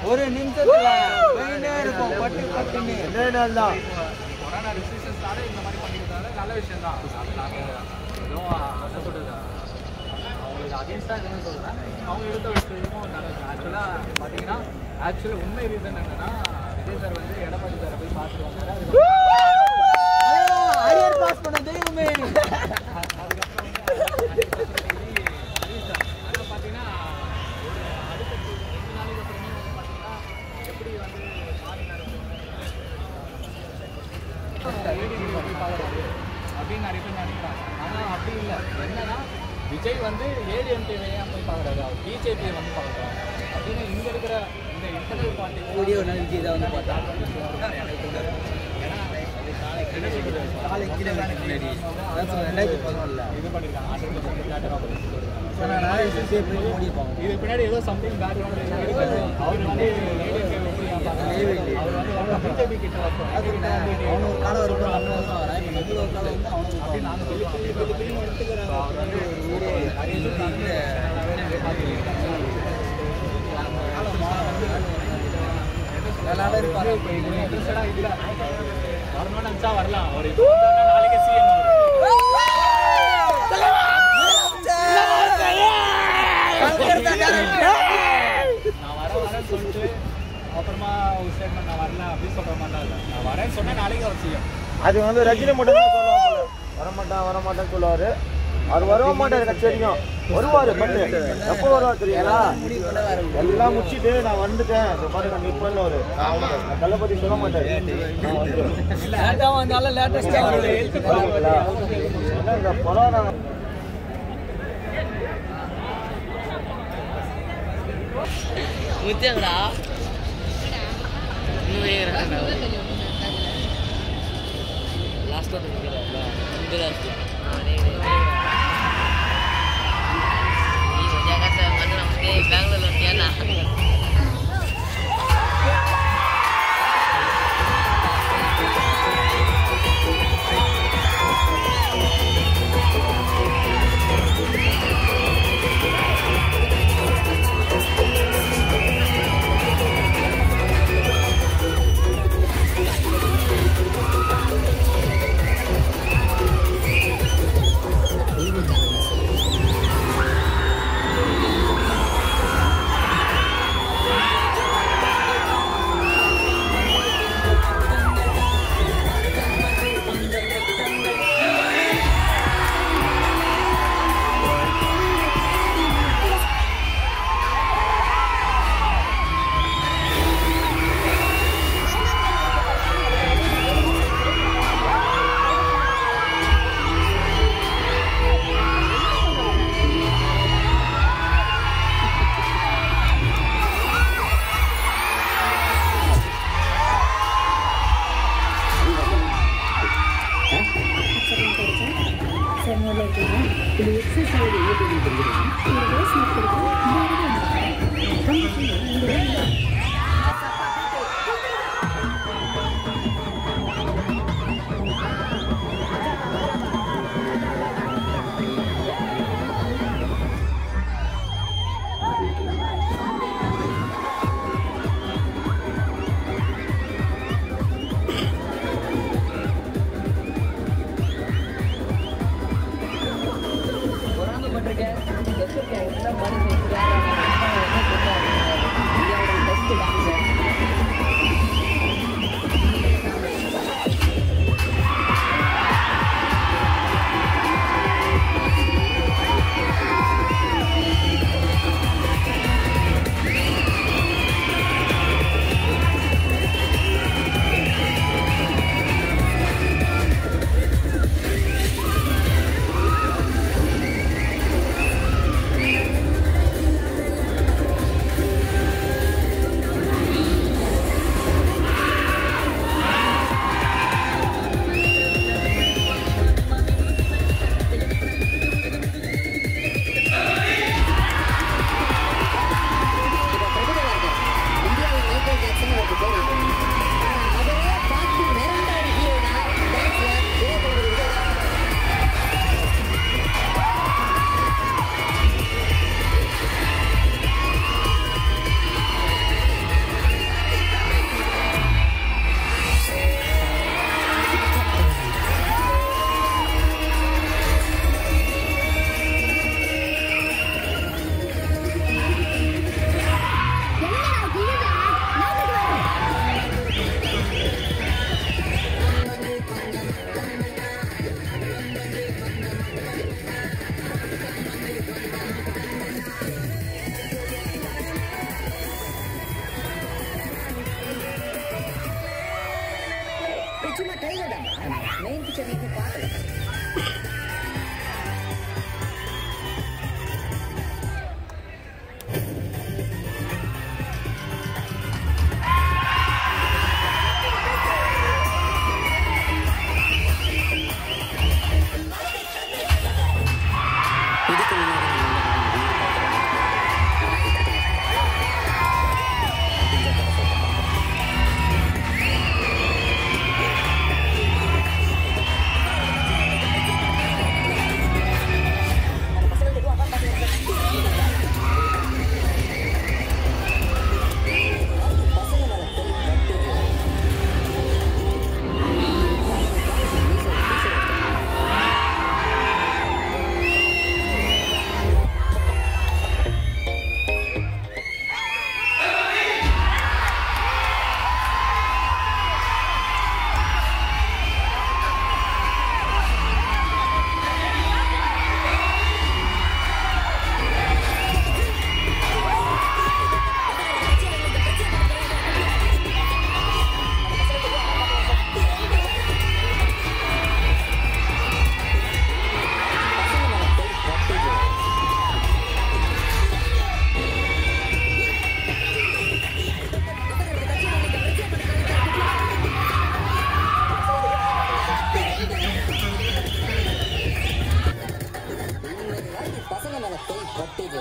ஒரு நிமிஷத்துல போயிட்டே இருக்கும் பட்டு பட்டுன்னு ரெண்டே நாள் தான் கொரோனா ரெஸ்ட்ரிக்ஷன்ஸ்னால இந்த மாதிரி பண்ணிக்கிறதால நல்ல விஷயம் தான் நாங்கள் எதுவும் என்ன சொல்கிறது அவங்களுக்கு அகேன்ஸ்டாக எதுவும் சொல்கிறேன் அவங்க எடுத்த விஷயமும் நல்ல விஷயம் ஆக்சுவலாக பார்த்தீங்கன்னா ஆக்சுவலாக உண்மை ரீசன் என்னன்னா விஜய் சார் வந்து எடப்பாடி சாரை போய் பார்த்துட்டு வந்தாரு அதுக்கு அரியர் பாஸ் பண்ண தெய்வமே ஆனால் பார்த்தீங்கன்னா ஒரு அடுத்த ரெண்டு நாளைக்கு அப்புறமே வந்து பார்த்தீங்கன்னா எப்படி வந்து மாறினார் ஏடிபி போய் பார்க்குறாரு அப்படின்னு நிறைய பேர் நினைக்கிறாங்க ஆனால் அப்படி இல்லை என்னன்னா விஜய் வந்து ஏடிஎம்கேவை ஏன் போய் பார்க்குறாரு அவர் பிஜேபியை வந்து பார்க்குறாரு அப்படின்னு இங்கே இருக்கிற இந்த இன்டர்னல் பார்ட்டி வீடியோ விஜய் தான் வந்து பார்த்தா நாளைக்கு கீழே வேலைக்கு முன்னாடி அதான் சொன்னேன், ரெண்டாயிரத்தி பதினொன்றில் இது பண்ணியிருக்காங்க ஆட்டோமேட்டிக் மோடி இருப்பாங்க இது பின்னாடி ஏதோ சம்திங் பேக்ரவுண்ட் இருக்கு அவர் வந்து ஏடிஎம்கே எப்படி பார்ப்பாங்க அவர் வந்து பிஜேபி கிட்ட அது என்ன, அவனும் ஒரு காலம் இருக்கும் நம்ம வருஷம் வரேன் இப்போ நம்மள ஒரு காலம் வந்து அவனும் அப்படி நாங்க சொல்லி சொல்லி சொல்லி திரும்ப எடுத்துக்கிறோம் அவர் வந்து ஒரு ஊரே நிறைய பேர் வந்து நல்லா இருப்பாரு இப்போ இது இன்ட்ரெஸ்டடா இல்ல வரணும்னு நினைச்சா வரலாம் அவர் இப்போ வந்தாருன்னா நாளைக்கே சிஎம் நான் வர வரேன்னு சொல்லிட்டு அப்புறமா ஒரு ஸ்டேட்மெண்ட் நான் வரல அப்படின்னு சொல்ற மாதிரி இல்லை நான் வரேன்னு சொன்னா நாளைக்கு அவர் சிஎம் அது வந்து ரஜினி மட்டும் தான் சொல்லுவாங்க வரமாட்டான் வரமாட்டேன்னு சொல்லுவாரு அவர் வரவே மாட்டாரு கட்சி வரைக்கும் வருவாரு பண்ணு எப்போ வருவார் தெரியுங்களா எல்லாம் முடிச்சிட்டு நான் வந்துட்டேன் இந்த மாதிரி நான் மீட் பண்ணுவாரு நான் தளபதி சொல்ல மாட்டாரு நான் வந்துருவேன். லேட்டாக வந்தாலும் லேட்டஸ்டாக பாத்தீங்களா? ஏன்னா இந்த கொரோனா முத்தியங்கடா இன்னும் ஏறாண்டா லாஸ்ட்டாக தூக்கிறா இந்த லாஸ்ட்டு நீ கொஞ்சம் கஷ்டம் மண்ணு நமக்கு பெங்களூர்ல ஒட்டியாண்ணா மணி ஃபியூச்சர் நீங்க பார்க்கல இதுக்கு முன்னாடி பசங்க மேல பேய் பட்டுது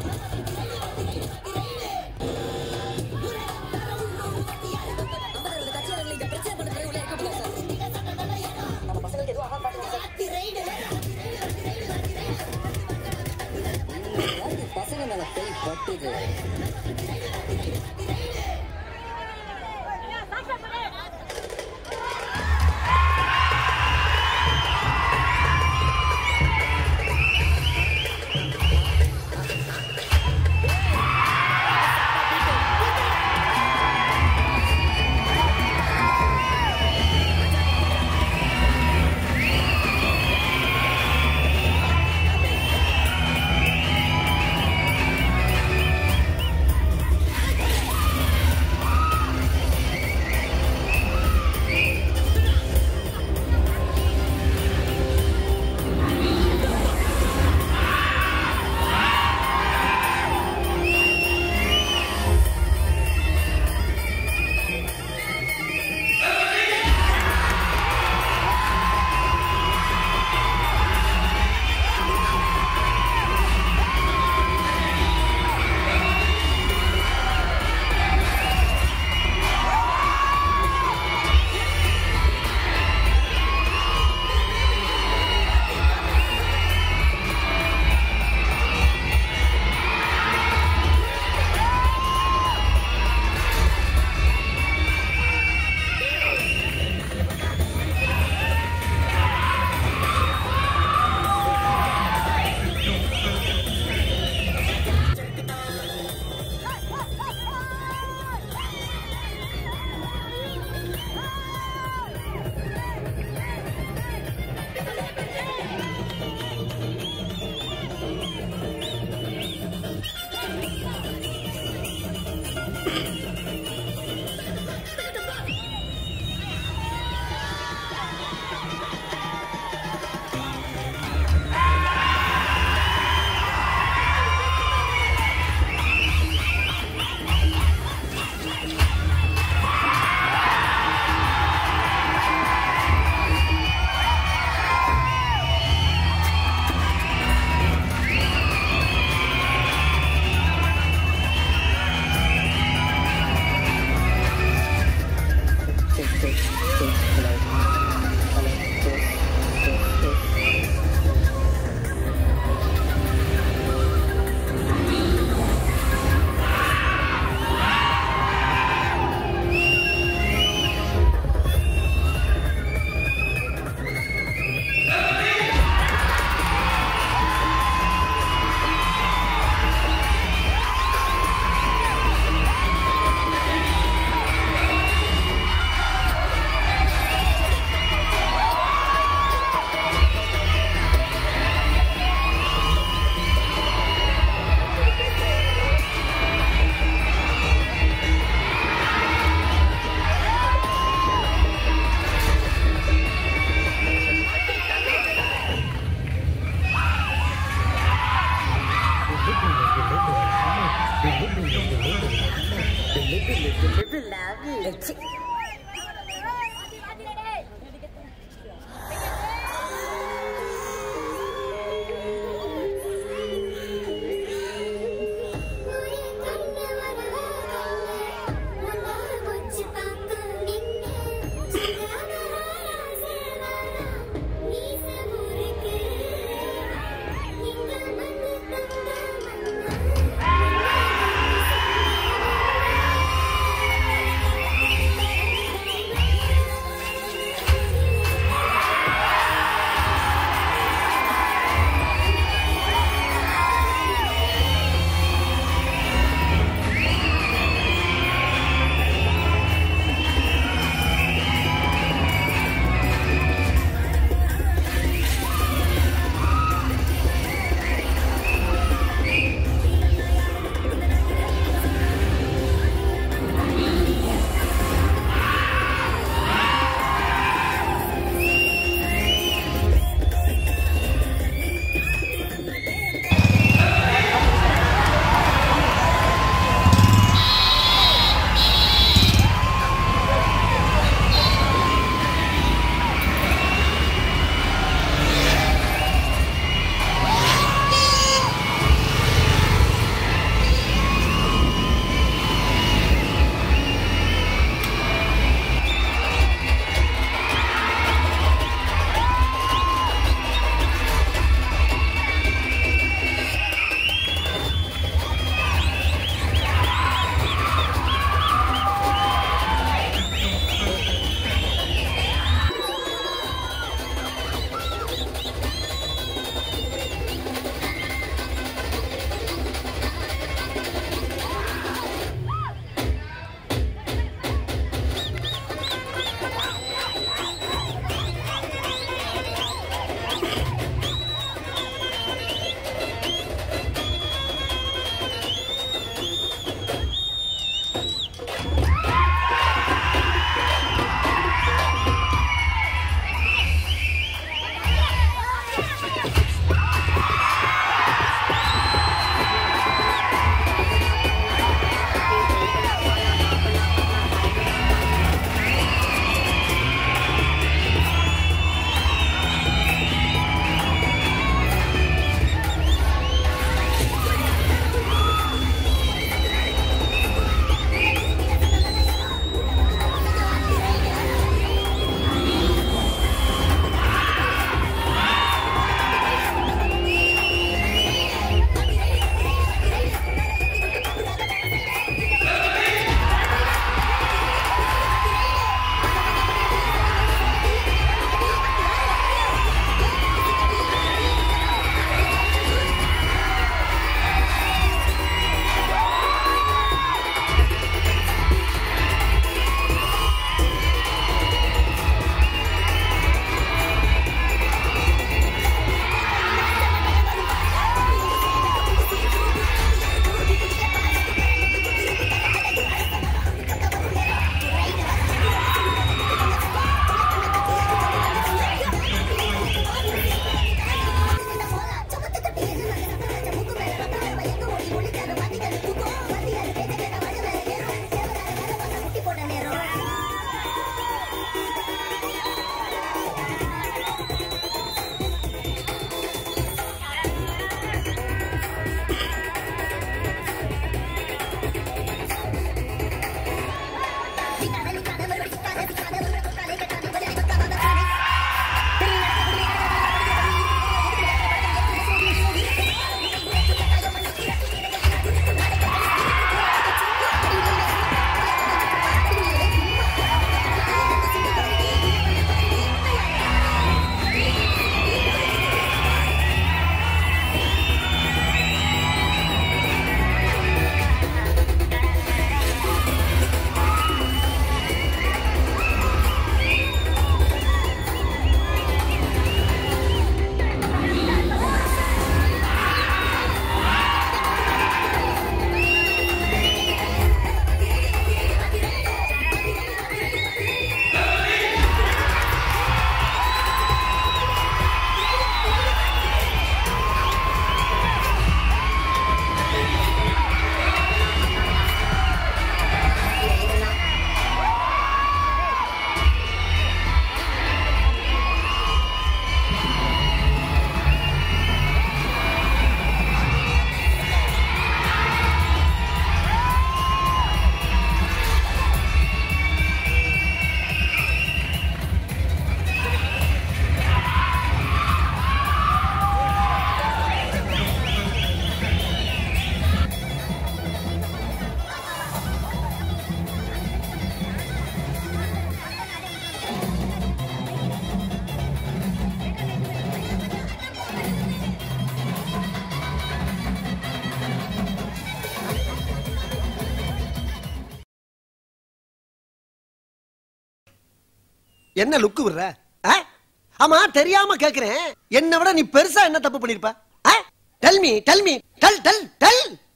பசங்க மேல பேய் பட்டுது என்ன லுக்கு விடுற ஆ? ஆமா தெரியாம கேக்குறேன் என்ன விட நீ பெருசா என்ன தப்பு பண்ணிருப்ப tell me tell me tell tell del